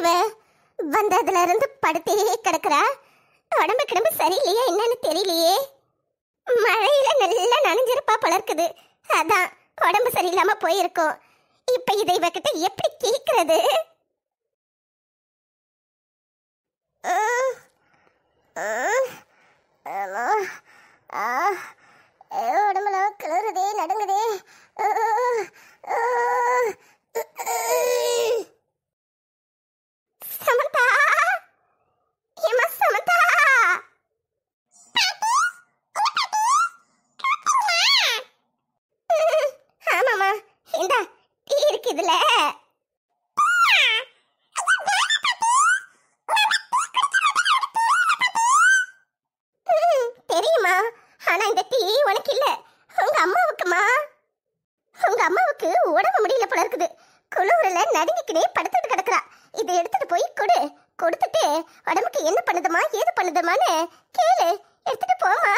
இவ வந்ததுல இருந்து படுத்தே கிடக்குறா உடம்பு கிடம்பு சரியில்லையா என்னன்னு தெரியலையே மழையில நல்லா நனைஞ்சிருப்பா பலர்க்குது அதான் உடம்பு சரியில்லாம போயிருக்கும் இப்ப இதை இவகிட்ட எப்படி கேக்குறது உம், உம், ஆமா. ஆ, ஏ, உடம்பெல்லாம் கிளறுதே நடுங்குதே உம், உம், உம். சமந்தா ஏமா சமந்தா ம், ஆமாம்மா இந்தா டீ இருக்குதுல ம், தெரியுமா ஆனா இந்த டீ உனக்கு இல்ல உங்க அம்மாவுக்குமா உங்க அம்மாவுக்கு உடம்பு முடியல போல இருக்குது குளூர்ல நடுங்கிக்கினே படுத்துட்டு கிடக்குறா இதை எடுத்துட்டு போய் கொடு கொடுத்துட்டு உடம்புக்கு என்ன பண்ணுதுமா ஏது பண்ணுதுமான்னு கேளு எடுத்துட்டு போமா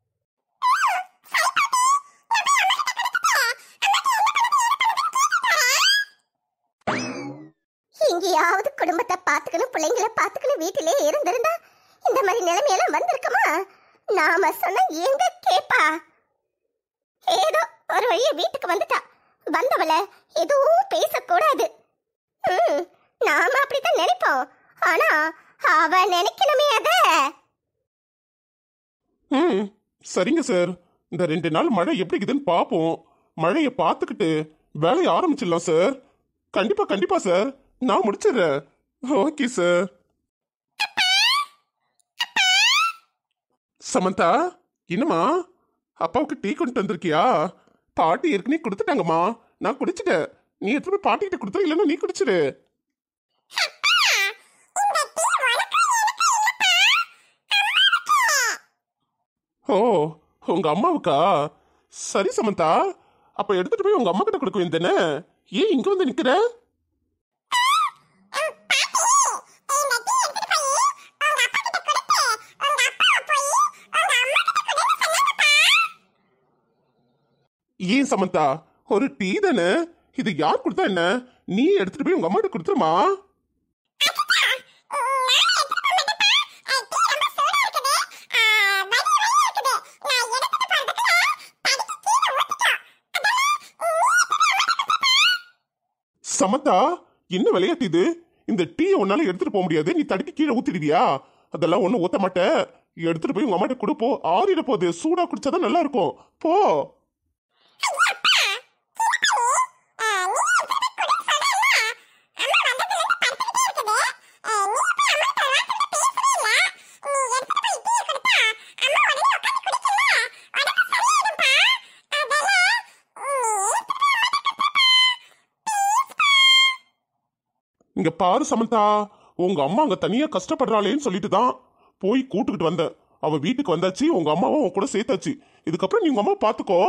எங்கேயாவது குடும்பத்தை பார்த்துக்கணும் பிள்ளைங்களை பார்த்துக்கணும் வீட்டிலே இருந்திருந்தா இந்த மாதிரி நிலைமையெல்லாம் வந்திருக்குமா நாம சொன்ன எங்க கேப்பா ஏதோ ஒரு வழியா வீட்டுக்கு வந்துட்டா வந்தவள எதுவும் பேசக்கூடாது ம், நாம அப்படித்தான் நினைப்போம் ஆனா அவ நினைக்கணுமே அத ம் சரிங்க சார் இந்த ரெண்டு நாள் மழை எப்படி இருக்குதுன்னு பார்ப்போம் மழையை பார்த்துக்கிட்டு வேலையை ஆரம்பிச்சிடலாம் சார் கண்டிப்பா கண்டிப்பா சார் நான் முடிச்சிடுறேன் ஓகே சார் சமந்தா என்னம்மா அப்பாவுக்கு டீ கொண்டு வந்திருக்கியா பாட்டி ஏற்கனவே கொடுத்துட்டாங்கம்மா நான் குடிச்சிட்டேன் நீ எடுத்து போய் பாட்டிக்கிட்ட கொடுத்துரு இல்லைன்னா நீ குடிச்சிடு ஓ உங்க அம்மாவுக்கா சரி சமந்தா அப்ப எடுத்துட்டு போய் உங்க அம்மா கிட்ட கொடுக்க வேண்டியதானே ஏன் இங்க வந்து நிக்கிற ஏன் சமந்தா ஒரு டீ தானே இது யார் கொடுத்தா என்ன நீ எடுத்துட்டு போய் உங்க அம்மா கிட்ட கொடுத்துருமா சமந்தா என்ன விளையாட்டு இது இந்த டீ உன்னால எடுத்துட்டு போக முடியாது நீ தடுக்கி கீழே ஊத்திடுவியா அதெல்லாம் ஒண்ணும் ஊத்த மாட்டேன் எடுத்துட்டு போய் உங்க அம்மாட்ட கொடுப்போ ஆறிட போகுது சூடா குடிச்சாதான் நல்லா இருக்கும் போ இங்க பாரு சமந்தா உங்க அம்மா அங்க தனியா கஷ்டப்படுறாளேன்னு சொல்லிட்டு தான் போய் கூட்டுக்கிட்டு வந்தேன் அவ வீட்டுக்கு வந்தாச்சு உங்க அம்மாவும் உன் கூட சேர்த்தாச்சு இதுக்கப்புறம் நீ உங்க அம்மா பாத்துக்கோ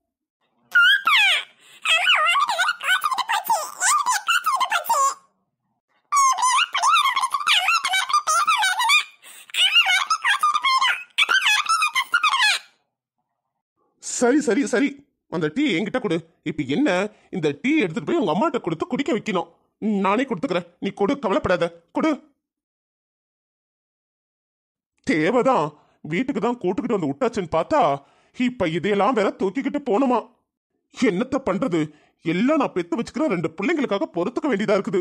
சரி சரி சரி அந்த டீ என்கிட்ட கொடு இப்ப என்ன இந்த டீ எடுத்துட்டு போய் உங்க அம்மாட்ட கொடுத்து குடிக்க வைக்கணும் ம், நானே கொடுத்துக்கிறேன் நீ கொடு கவலைப்படாத கொடு தேவைதான் வீட்டுக்கு தான் கூட்டுக்கிட்டு வந்து விட்டாச்சுன்னு பார்த்தா இப்ப இதையெல்லாம் வேற தூக்கிக்கிட்டு போகணுமா என்னத்த பண்றது எல்லாம் நான் பெத்து வச்சுக்கிற ரெண்டு பிள்ளைங்களுக்காக பொறுத்துக்க வேண்டியதா இருக்குது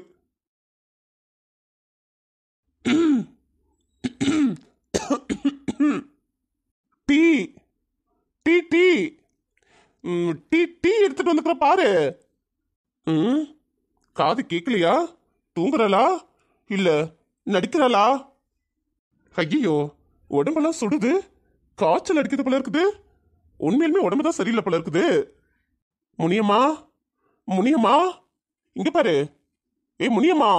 டீ டீ டீ ம், டீ டீ எடுத்துட்டு வந்துக்கிற பாரு ம் காது கேட்கலையா தூங்குறாளா இல்ல நடிக்கிறாளா ஐயோ உடம்பெல்லாம் சுடுது காய்ச்சல் அடிக்குது போல இருக்குது உண்மையிலுமே உடம்பு தான் சரியில்லை போல இருக்குது முனியம்மா முனியம்மா இங்க பாரு ஏய் முனியம்மா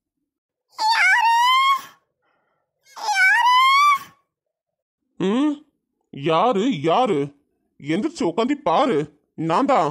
ம் யாரு யாரு எந்திரிச்சு உட்காந்து பாரு நான் தான்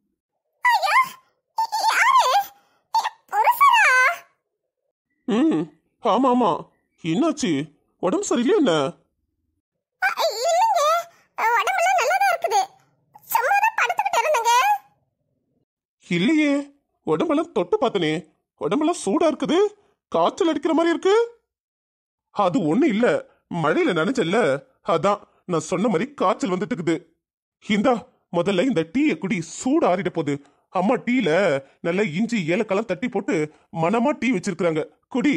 ம் ஆமா ஆமா என்னாச்சு உடம்பு சரியில்லையா என்ன இல்லைங்க உடம்பெல்லாம் நல்லா தான் இருக்குது சும்மா தான் படுத்துக்கிட்டு இருந்தேங்க இல்லையே உடம்பெல்லாம் தொட்டு பார்த்தனே உடம்பெல்லாம் சூடா இருக்குது காய்ச்சல் அடிக்கிற மாதிரி இருக்கு அது ஒண்ணு இல்ல மழையில நனைச்சல்ல அதான் நான் சொன்ன மாதிரி காய்ச்சல் வந்துட்டு இருக்குது இந்தா முதல்ல இந்த டீயை குடி சூடு ஆறிட போகுது அம்மா டீல நல்ல இஞ்சி ஏலக்காலாம் தட்டி போட்டு மனமா டீ வச்சிருக்காங்க குடி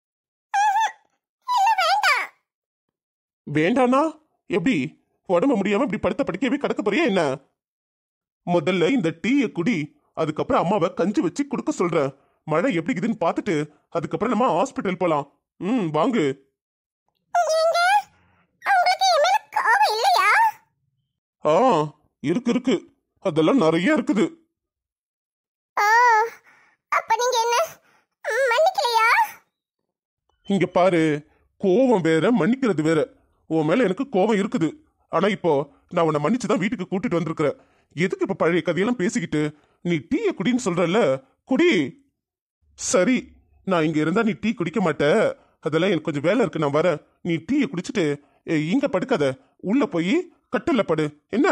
வேண்டானா எப்படி உடம்பு முடியாம இப்படி படுத்த படிக்கவே கிடக்க போறியா என்ன முதல்ல இந்த டீயை குடி அதுக்கப்புறம் அம்மாவை கஞ்சி வச்சு கொடுக்க சொல்றேன் மழை எப்படி இருக்குதுன்னு பார்த்துட்டு அதுக்கப்புறம் நம்ம ஹாஸ்பிட்டல் போலாம் ம் வாங்கு ஏங்க உங்களுக்கு என் மேல கோவம் இல்லையா ஆ இருக்கு இருக்கு அதெல்லாம் நிறைய இருக்குது ஓ அப்ப நீங்க என்ன ம், மன்னிக்கலையா இங்க பாரு கோவம் வேற மன்னிக்கிறது வேற உன் மேல எனக்கு கோவம் இருக்குது ஆனா இப்போ நான் உன்னை மன்னிச்சு தான் வீட்டுக்கு கூட்டிட்டு வந்திருக்கிறேன் எதுக்கு இப்ப பழைய கதையெல்லாம் பேசிக்கிட்டு நீ டீயை குடின்னு சொல்றல்ல குடி சரி நான் இங்க இருந்தா நீ டீ குடிக்க மாட்ட அதெல்லாம் எனக்கு கொஞ்சம் வேலை இருக்கு நான் வரேன் நீ டீயை குடிச்சிட்டு ஏய், இங்க படுக்காத உள்ள போய் கட்டல்ல படு என்ன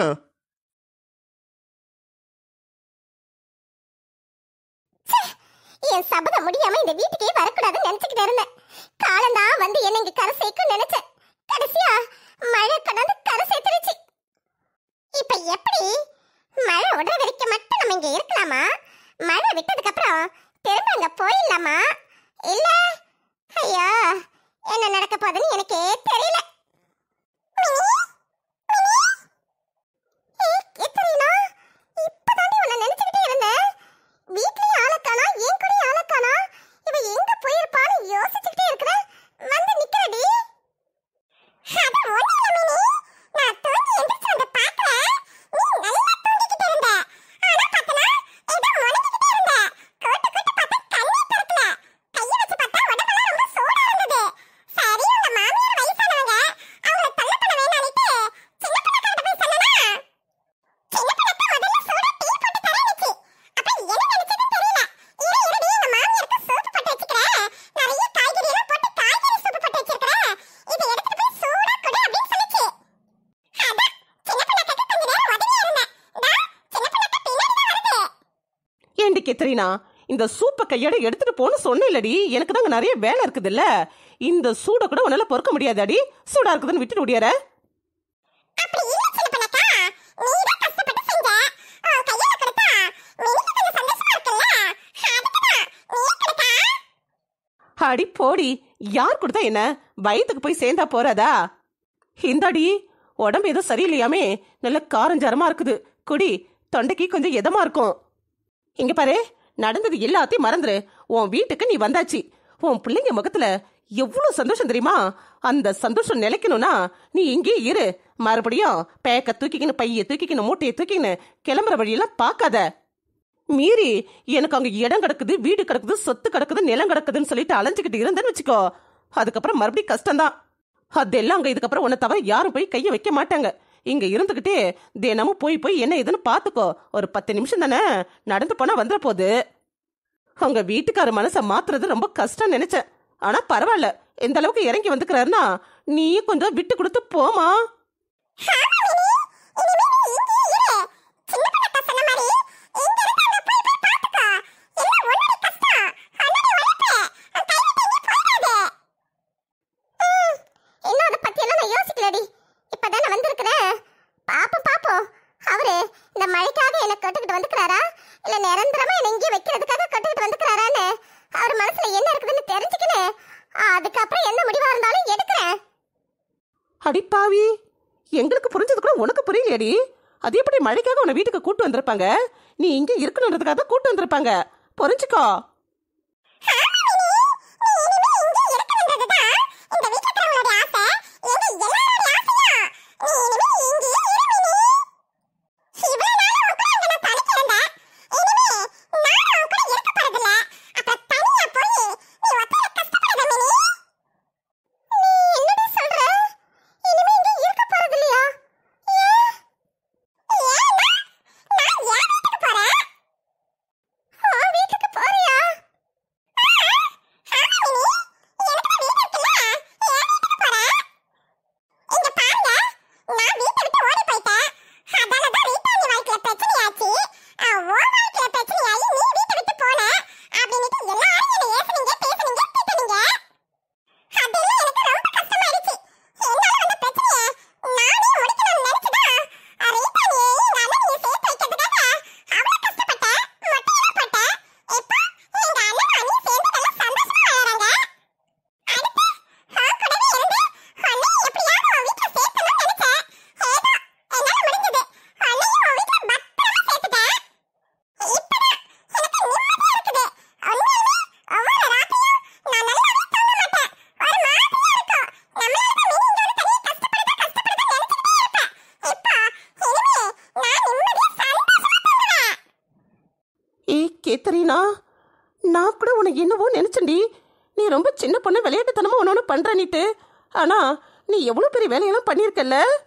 என் சபதம் முடியாம இந்த வீட்டுக்கே வரக்கூடாதுன்னு நினைச்சுக்கிட்டு இருந்தேன் காலம்தான் வந்து என்ன இங்க கரை சேர்க்கும் நினைச்சேன் கடைசியா மழை கொண்டாந்து கரை சேர்த்துருச்சு இப்ப எப்படி மழை விடுற வரைக்கும் மட்டும் நம்ம இங்க இருக்கலாமா மழை விட்டதுக்கு அப்புறம் திரும்ப அங்க போயிடலாமா இல்ல ஐயோ என்ன நடக்க போகுதுன்னு எனக்கே தெரியல மினி, மினி. ஏய், கேத்தரீனா, இப்பதாண்டி உன்னை நினைச்சுக்கிட்டே இருந்தேன் வீட்லயும் ஆளக்கானா என் கூட ஆளக்கானா இவ எங்க போயிருப்பான்னு யோசிச்சுக்கிட்டே இருக்கிறேன் வந்து நிக்கிறடி அது ஒண்ணும் இல்ல மினி நான் தூங்கி எந்திரிச்சு வந்து பார்க்கறேன் நீ நல்லா தூங்கிக்கிட்டு இருந்த ஆனா பார்த்தனா ஏதோ முணங்கிக்கிட்டே இருந்த கூட்டு கூட்டு பார்த்தா கண்ணே திறக்கல கைய வச்சு பார்த்தா உடம்பெல்லாம் ரொம்ப சூடா இருந்தது சரி உங்க மாமியார் வயசானவங்க அவங்கள தள்ள பண்ண வேணானிட்டு சின்ன பிள்ளைக்காரட்ட போய் சொன்னனா சின்ன பிள்ளைக்கு முதல்ல சூடா டீ போட்டு தரேன்னுச்சு அப்புறம் என்ன நினைச்சதுன்னு தெரியல இரு இருடி எங்க மாமியாருக்கு சூப்பு போட்டு வச்சுக்கிறேன் நிறைய காய்கறி எல்லாம் போட்டு காய்கறி சூப்பு போட்டு வச்சிருக்கிறேன் இதை எடுத்துட்டு போய் சூடா கொடு அப்படின்னு சொல்லுச்சு அதான் சின்ன பிள்ளைக்கு கொஞ்ச நேரம் ஒதுங்கி இருந்தேன் டா சின்ன பிள்ளைக்கு பின்னாடி தான் வருது ஏண்டி கெத்ரினா இந்த சூப்பை கையோட எடுத்துட்டு போன்னு சொன்னேன்லடி எனக்கு தாங்க நிறைய வேலை இருக்குதுல்ல இந்த சூடை கூட உன்னால பொறுக்க முடியாதாடி சூடா இருக்குதுன்னு விட்டுட்டு ஓடியார அப்படி இல்ல சின்ன பிள்ளைக்கா நீ தான் கஷ்டப்பட்டு செஞ்ச உன் கையில கொடுத்தா மினிக்கு கொஞ்சம் சந்தோஷமா இருக்குல்ல அதுக்கு தான் நீ கொடுத்தா அடி போடி யார் கொடுத்தா என்ன வயிற்றுக்கு போய் சேர்ந்தா போறாதா இந்தாடி உடம்பு ஏதோ சரியில்லையாமே நல்ல காரஞ்சாரமா இருக்குது குடி தொண்டைக்கு கொஞ்சம் இதமா இருக்கும் இங்க பாரு நடந்தது எல்லாத்தையும் மறந்துரு உன் வீட்டுக்கு நீ வந்தாச்சு உன் பிள்ளைங்க முகத்துல எவ்வளவு சந்தோஷம் தெரியுமா அந்த சந்தோஷம் நிலைக்கணும்னா நீ இங்கே இரு மறுபடியும் பேக்க தூக்கிக்கின்னு பைய தூக்கிக்கின்னு மூட்டையை தூக்கிக்கின்னு கிளம்புற வழியெல்லாம் பார்க்காத மீறி எனக்கு அங்க இடம் கிடக்குது வீடு கிடக்குது சொத்து கிடக்குது நிலம் கிடக்குதுன்னு சொல்லிட்டு அலைஞ்சுக்கிட்டு இருந்தேன்னு வச்சுக்கோ அதுக்கப்புறம் மறுபடியும் கஷ்டம்தான் அதெல்லாம் அங்க இதுக்கப்புறம் உன்னை தவிர யாரும் போய் கையை வைக்க மாட்டாங்க இங்க இருந்துகிட்டே தினமும் போய் போய் என்ன ஏதுன்னு பாத்துக்கோ ஒரு பத்து நிமிஷம் தானே நடந்து போனா வந்துட போகுது உங்க வீட்டுக்கார மனசை மாத்துறது ரொம்ப கஷ்டம் நினைச்சேன் ஆனா பரவாயில்ல எந்த அளவுக்கு இறங்கி வந்துக்கிறாருன்னா நீயும் கொஞ்சம் விட்டு கொடுத்து போமா இன்னும் அதை பத்தியெல்லாம் நான் யோசிக்கலடி இப்பதானே வந்திருக்கிறேன் பாப்போம் பாப்போம் அவரு இந்த மழைக்காக என்ன கட்டுக்கிட்டு வந்துக்கிறாரா இல்ல நிரந்தரமா என்ன இங்கே வைக்கிறதுக்காக கட்டுக்கிட்டு வந்துக்கிறாரான்னு அவர் மனசுல என்ன இருக்குதுன்னு தெரிஞ்சுக்கினேன் அதுக்கப்புறம் என்ன முடிவா இருந்தாலும் எடுக்கிறேன் அடிப்பாவி எங்களுக்கு புரிஞ்சது கூட உனக்கு புரியலையடி அது எப்படி மழைக்காக உன்னை வீட்டுக்கு கூட்டு வந்திருப்பாங்க நீ இங்க இருக்கணுன்றதுக்காக தான் கூட்டு வந்திருப்பாங்க புரிஞ்சுக்கோ வீட்டுக்கு போறியா பார்த்தேன்டி நீ ரொம்ப சின்ன பொண்ணு விளையாட்டுத்தனமா ஒன்று ஒன்று பண்ற நீட்டு ஆனா நீ எவ்வளோ பெரிய வேலையெல்லாம் பண்ணியிருக்கல்ல